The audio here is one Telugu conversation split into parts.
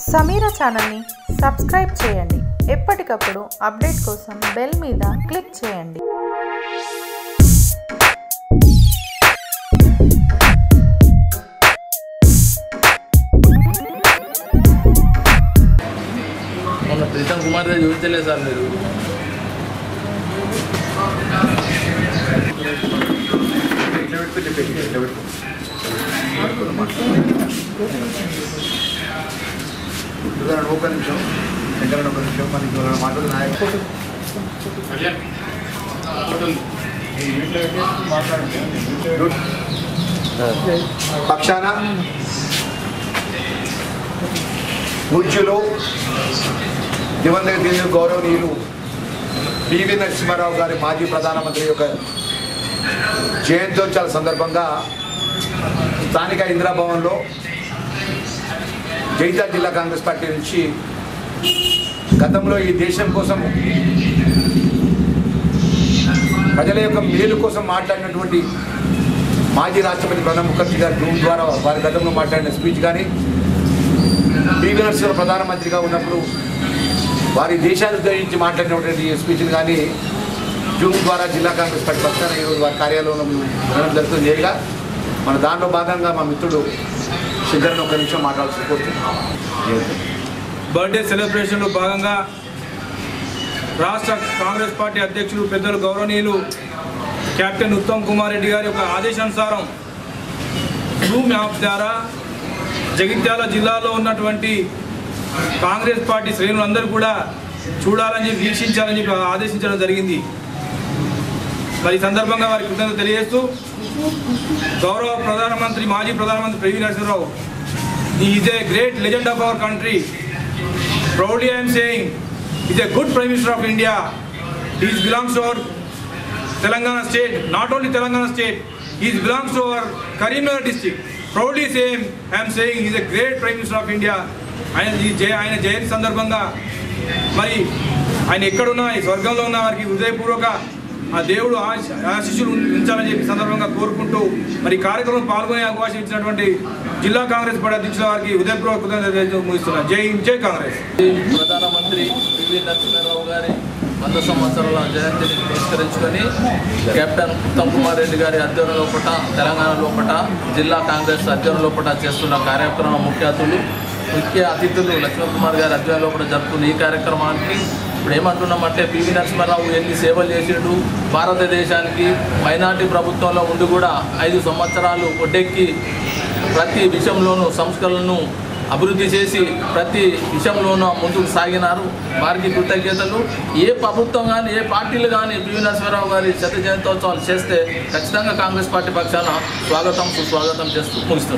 సమీర ఛానల్ని సబ్స్క్రైబ్ చేయండి ఎప్పటికప్పుడు అప్డేట్ కోసం బెల్ మీద క్లిక్ చేయండి మొన్న ప్రీతం కుమార్ దగ్గర చూపించలేదు సార్ మీరు ఇట్లా పెట్టుకో చెప్పి ఇట్లా పెట్టుకో ఉదాహరణ ఒక నిమిషం వెంకన్న ఒక నిమిషం మనకి ఎవరైనా మాట్లాడు నాయకు పక్షాన పూజ్యులు దివంగత దివ్య గౌరవనీయులు పివి నరసింహారావు గారి మాజీ ప్రధానమంత్రి యొక్క జయంత్యోత్సవాల సందర్భంగా స్థానిక ఇందిరాభవన్లో జైతాల్ జిల్లా కాంగ్రెస్ పార్టీ నుంచి గతంలో ఈ దేశం కోసం ప్రజల యొక్క మేలు కోసం మాట్లాడినటువంటి మాజీ రాష్ట్రపతి ప్రణబ్ ముఖర్జీ గారి జూమ్ ద్వారా వారి గతంలో మాట్లాడిన స్పీచ్ కానీ పివి నరసింహ ప్రధానమంత్రిగా ఉన్నప్పుడు వారి దేశాన్ని ఉద్దేశించి మాట్లాడినటువంటి స్పీచ్లు కానీ జూమ్ ద్వారా జిల్లా కాంగ్రెస్ పార్టీ పక్షాన ఈరోజు వారి కార్యాలయంలో వినడం జరుగుతుంది నేరుగా మన దాంట్లో భాగంగా మా మిత్రుడు శంకరన్ ఒక నిమిషం మాట్లాడాల్సి కోరుతున్నాం బర్త్డే సెలబ్రేషన్లో భాగంగా రాష్ట్ర కాంగ్రెస్ పార్టీ అధ్యక్షులు పెద్దలు గౌరవనీయులు కెప్టెన్ ఉత్తమ్ కుమార్ రెడ్డి గారి యొక్క ఆదేశానుసారం జూమ్ యాప్ ద్వారా జగిత్యాల జిల్లాలో ఉన్నటువంటి కాంగ్రెస్ పార్టీ శ్రేణులందరూ కూడా చూడాలని చెప్పి వీక్షించాలని చెప్పి ఆదేశించడం జరిగింది మరి ఈ సందర్భంగా వారి కృతజ్ఞత తెలియజేస్తూ గౌరవ ప్రధానమంత్రి మాజీ ప్రధానమంత్రి PV Narasimha Rao is a great legend of our country proudly I am saying he's a good Prime Minister of India. He belongs to our Telangana state, not only Telangana state, he belongs to our Karimnagar district. Proudly saying, I am saying he's a great Prime Minister of India. ఆయన ఈ జయ ఆయన జయంతి సందర్భంగా మరి ఆయన ఎక్కడున్నా ఈ స్వర్గంలో ఉన్న వారికి హృదయపూర్వక ఆ దేవుడు ఆశ- ఆశీస్సులు ఉంచాలని చెప్పి సందర్భంగా కోరుకుంటూ మరి ఈ కార్యక్రమం పాల్గొనే అవకాశం ఇచ్చినటువంటి జిల్లా కాంగ్రెస్ పార్టీ అధ్యక్షుల వారికి హృదయపూర్వక కృతజ్ఞతలు ముగిస్తున్నారు జై హింద్ జై కాంగ్రెస్ ప్రధానమంత్రి పివి నరసింహారావు గారి వంద సంవత్సరాల జయంతిని పురస్కరించుకొని కెప్టెన్ ఉత్తమ్ కుమార్ రెడ్డి గారి అధ్యయనం లోపట తెలంగాణ లోపట జిల్లా కాంగ్రెస్ అధ్యయనం లోపట చేస్తున్న కార్యక్రమం ముఖ్య అతిథులు ముఖ్య అతిథులు లక్ష్మణ్ కుమార్ గారి అధ్యయనం లోపల జరుపుతున్న ఈ కార్యక్రమానికి ఇప్పుడు ఏమంటున్నామంటే పివి నరసింహారావు ఎన్ని సేవలు చేసిండు భారతదేశానికి మైనార్టీ ప్రభుత్వంలో ఉండి కూడా ఐదు సంవత్సరాలు ఒడ్డెక్కి ప్రతి విషయంలోనూ సంస్కరణలను అభివృద్ధి చేసి ప్రతి విషయంలోనూ ముందుకు సాగినారు వారికి కృతజ్ఞతలు ఏ ప్రభుత్వం కానీ ఏ పార్టీలు కానీ పివి నరసింహారావు గారి శత జయంతోత్సవాలు చేస్తే ఖచ్చితంగా కాంగ్రెస్ పార్టీ పక్షాన స్వాగతం సుస్వాగతం చేస్తూ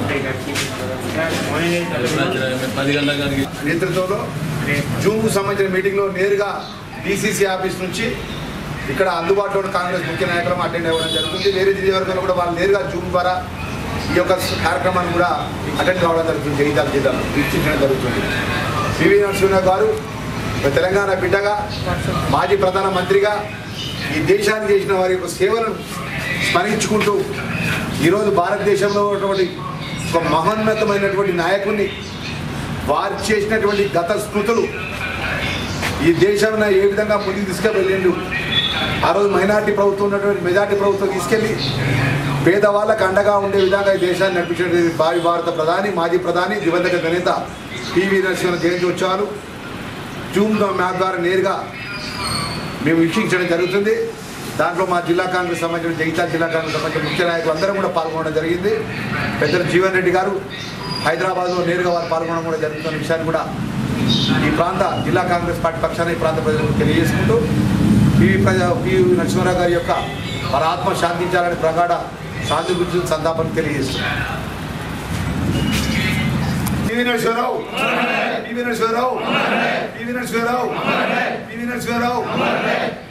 ముగిస్తున్నాం పది గంటల గారికి నేతృత్వంలో జూమ్కు సంబంధించిన మీటింగ్లో నేరుగా డీసీసీ ఆఫీస్ నుంచి ఇక్కడ అందుబాటులో ఉన్న కాంగ్రెస్ ముఖ్య నాయకులను అటెండ్ అవ్వడం జరుగుతుంది వేరే నియోజకవర్గంలో కూడా వాళ్ళు నేరుగా జూమ్ ద్వారా ఈ యొక్క కార్యక్రమాన్ని కూడా అటెండ్ కావడం జరుగుతుంది జగిత్యాల జిల్లాలో వీక్షించడం జరుగుతుంది పివి నరసింహరావు గారు ఒక తెలంగాణ బిడ్డగా మాజీ ప్రధానమంత్రిగా ఈ దేశానికి చేసిన వారి యొక్క సేవలను స్మరించుకుంటూ ఈరోజు భారతదేశంలో ఉన్నటువంటి ఒక మహోన్నతమైనటువంటి నాయకుడిని వారు చేసినటువంటి గత స్మృతులు ఈ దేశంలో ఏ విధంగా ముందుకు తీసుకెళ్ళిండు ఆ రోజు మైనార్టీ ప్రభుత్వం ఉన్నటువంటి మెజార్టీ ప్రభుత్వం తీసుకెళ్ళి పేదవాళ్ళకు అండగా ఉండే విధంగా ఈ దేశాన్ని నడిపించినటువంటి భావి భారత ప్రధాని మాజీ ప్రధాని దివంగత నేత పివి నరసింహ జయంతి ఉత్సవాలు జూమ్ మ్యాప్ ద్వారా నేరుగా మేము వీక్షించడం జరుగుతుంది దాంట్లో మా జిల్లా కాంగ్రెస్ సంబంధించిన జగిత్యాల జిల్లా కాంగ్రెస్ సంబంధించిన ముఖ్య నాయకులు అందరం కూడా పాల్గొనడం జరిగింది పెద్దలు జీవన్ రెడ్డి గారు హైదరాబాద్లో నేరుగా వారు పాల్గొనడం కూడా జరుగుతున్న విషయాన్ని కూడా ఈ ప్రాంత జిల్లా కాంగ్రెస్ పార్టీ పక్షాన ఈ ప్రాంత ప్రజలకు తెలియజేసుకుంటూ పివి ప్రజా పివి నరసింహారావు గారి యొక్క వారి ఆత్మ శాంతించాలని ప్రగాఢ శాంతి గురించి సంతాపం తెలియజేస్తున్నాం పివి నరసింహారావు పివి నరసింహారావు పివి నరసింహారావు పివి నరసింహారావు